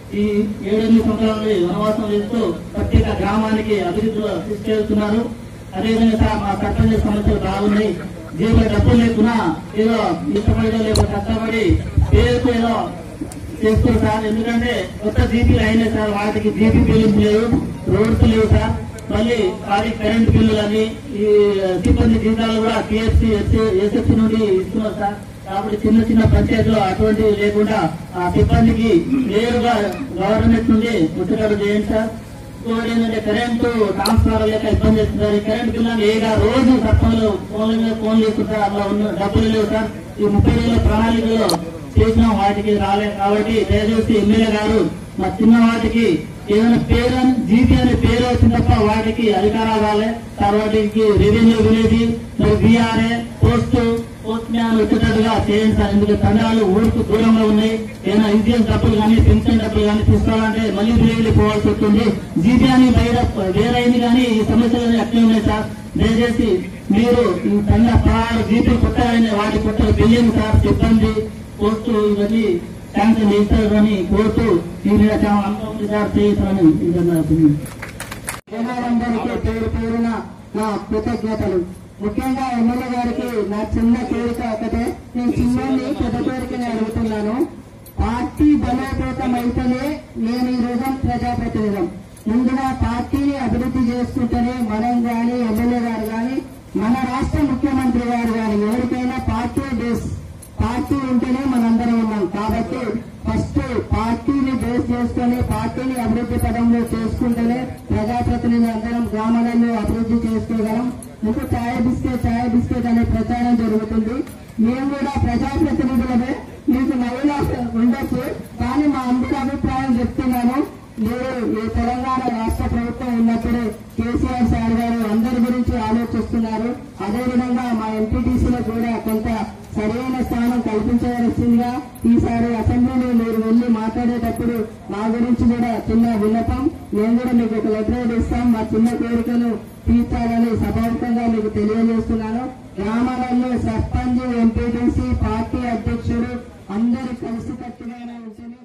ఈ ఏడెనిమిది సంవత్సరాల నుండి వనవాసం చేస్తూ ప్రత్యేక గ్రామానికి అభివృద్ధిలో తీసుకెళ్తున్నారు అదేవిధంగా సార్ మా సర్పంచ్ సమస్యలు బాగున్నాయి జీవిత డబ్బులు లేకున్నా ఏదో ఇష్టపడిలో లేక కష్టపడి పేరుకు ఏదో చేస్తారు సార్ ఎందుకంటే కొత్త జీపీలు అయినాయి సార్ వాటికి జీపీ బిల్లు లేవు రోడ్స్ లేవు సార్ మళ్ళీ వాటి కరెంట్ బిల్లులు అని ఈ సిబ్బంది జీతాలు కూడా టీఎస్సీ ఎస్ఎస్సీ నుండి ఇస్తున్నారు సార్ కాబట్టి చిన్న చిన్న పంచాయతీలో అటువంటివి లేకుండా ఆ సిబ్బందికి నేరుగా గవర్నమెంట్ నుండి ముచ్చటలు చేయండి సార్ ఇంకోటి ఏంటంటే కరెంటు ట్రాన్స్ఫార్మర్ లేక ఇబ్బంది చేస్తున్నారు ఈ కరెంట్ బిల్లు ఏగా రోజు సర్పంలు ఫోన్ల మీద ఫోన్ చేస్తుంటారు అలా ఉన్న డబ్బులు లేవు సార్ ఈ ముప్పై వేల ప్రణాళికలో చేసినాం వాటికి రాలేదు కాబట్టి దయచేసి ఎమ్మెల్యే గారు మా చిన్న వాటికి ఏదైనా పేరు అని జీపీ అనే పేరు వచ్చింది తప్ప వాటికి అధికారాలు రాలే సార్ వాటికి రెవెన్యూ విలేజ్ మరి బీఆర్ఏ పోస్ట్ పోస్ట్ మ్యాన్ వచ్చేటట్టుగా చేయండి సార్ ఎందుకంటే తండాలు ఊరుకు దూరంలో ఉన్నాయి ఏదైనా ఇన్సూరెన్స్ డబ్బులు కానీ పెన్షన్ డబ్బులు కానీ తీసుకోవాలంటే మళ్ళీ విలేజ్లు పోవాల్సి వస్తుంది జీపీ అని బయట వేరైంది కానీ ఈ సమస్యలు అట్లే ఉన్నాయి సార్ దయచేసి మీరు ఈ తండ పరాలు జీపీ కొత్తగా అయిన వాటి కొత్త బిల్లింగ్ సార్ సిబ్బంది పోస్టు ఇవన్నీ శాంక్షన్ చేస్తారని కోరుతూ ఈ మీద చాలా అనుభవం సార్ చేస్తారని ఇది నా opinion. జనాలందరికీ పేరు పేరున నా కృతజ్ఞతలు ముఖ్యంగా ఎమ్మెల్యే గారికి నా చిన్న కోరిక ఒకటే నేను చిన్నోని పెద్ద కోరికని అడుగుతున్నాను పార్టీ బలోపేతం అయితేనే నేను ఈ రోజు ప్రజాప్రతినిధం ముందుగా పార్టీని అభివృద్ధి చేసుకుంటేనే మనం గాని ఎమ్మెల్యే గారు గాని మన రాష్ట్ర ముఖ్యమంత్రి గారు గాని ఎవరికైనా పార్టీ బేస్ పార్టీ ఉంటేనే మనందరం ఉన్నాం కాబట్టి ఫస్ట్ పార్టీని బేస్ చేసుకొని పార్టీని అభివృద్ధి పదంలో చేసుకుంటేనే ప్రజాప్రతినిధులు అందరం గ్రామాలలో అభివృద్ధి చేసుకోగలం ఇంకా ఛాయ్ బిస్కెట్ ఛాయ్ బిస్కెట్ అనే ప్రచారం జరుగుతుంది మేము కూడా ప్రజాప్రతినిధులమే మీకు నవ్వులా ఉండొచ్చు కానీ మా అందరి అభిప్రాయం చెప్తున్నాను మీరు ఈ తెలంగాణ రాష్ట్ర ప్రభుత్వం ఉన్నప్పుడు కేసీఆర్ సార్ గారు అందరి గురించి ఆలోచిస్తున్నారు అదేవిధంగా మా ఎంపీటీసీలో కూడా కొంత సరైన స్థానం కల్పించవలసిందిగా ఈసారి అసెంబ్లీలో మీరు వెళ్లి మాట్లాడేటప్పుడు మా గురించి కూడా చిన్న విన్నపం మేము కూడా మీకు ఒక లెటర్ ఇస్తాం మా చిన్న కోరికను తీర్చాలని సభాముఖంగా మీకు తెలియజేస్తున్నాను గ్రామాలలో సర్పంచ్ ఎంపీటీసీ పార్టీ అధ్యక్షుడు అందరూ కలిసికట్టుగా ఉంటేనే